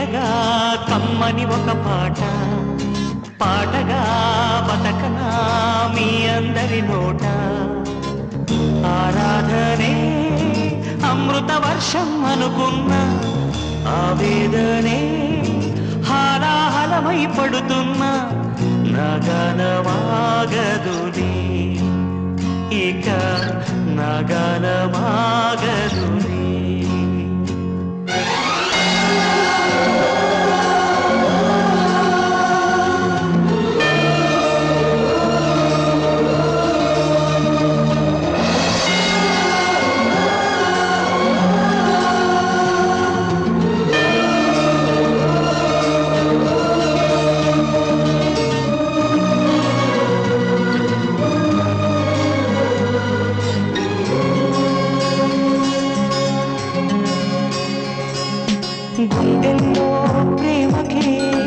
తీయగా కమ్మని ఒక పాట పాటగా బతకనా మీ అందరి నోట ఆరాధనే అమృత వర్షం అనుకున్న ఆవేదనే హాలాహలమై పడుతున్నా నగనమాగదులే ఇక నగనమాగదులే గుండెల్లో ప్రేమకే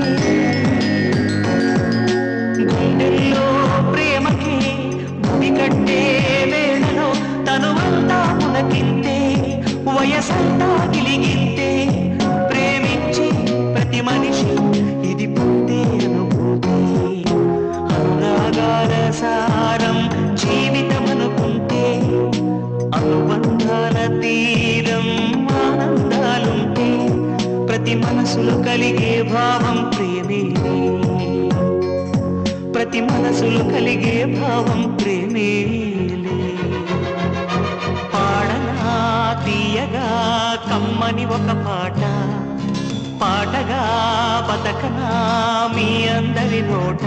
గుండెల్లో ప్రేమకే గుడి కట్టే వేళలో తనువంతా పులకింతే వయసంతా గిలిగింతే ప్రేమించి ప్రతి మనిషి ఇది పొందే అనుభూతి అనురాగాల సారం జీవితం అనుకుంటే అనుబంధాల తీరం ఆనందాలుంటే ప్రతి మనసులో కలిగే భావం ప్రేమే ప్రతి మనసులో కలిగే భావం ప్రేమేలే పాడనా తీయగా కమ్మని ఒక పాట పాటగా బతకనా మీ అందరి నోట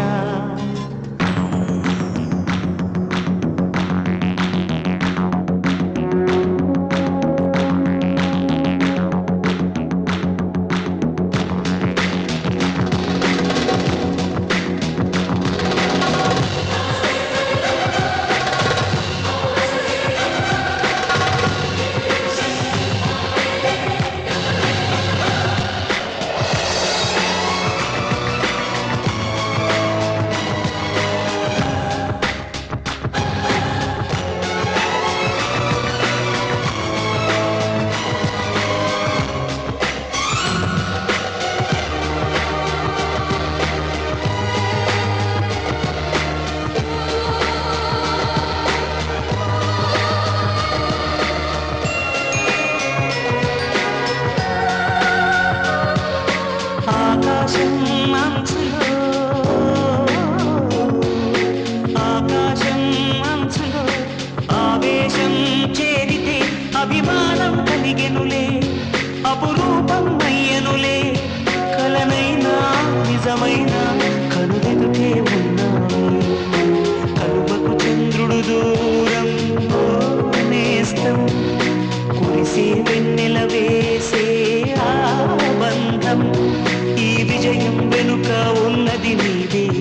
ఆకాశం అంచులో ఆకాశం అంచులో ఆవేశం చేరితే అభిమానం కలిగెనులే అపురూపం అయ్యనులే కలనైనా నిజమైన కనుదెదుటే ఉన్నావు కలువకు చంద్రుడు దూరం ఓ నేస్తం కురిసే వెన్నెల వేసే ఆ బంధం ఈ విజయం వెనుక ఉన్నది నీదే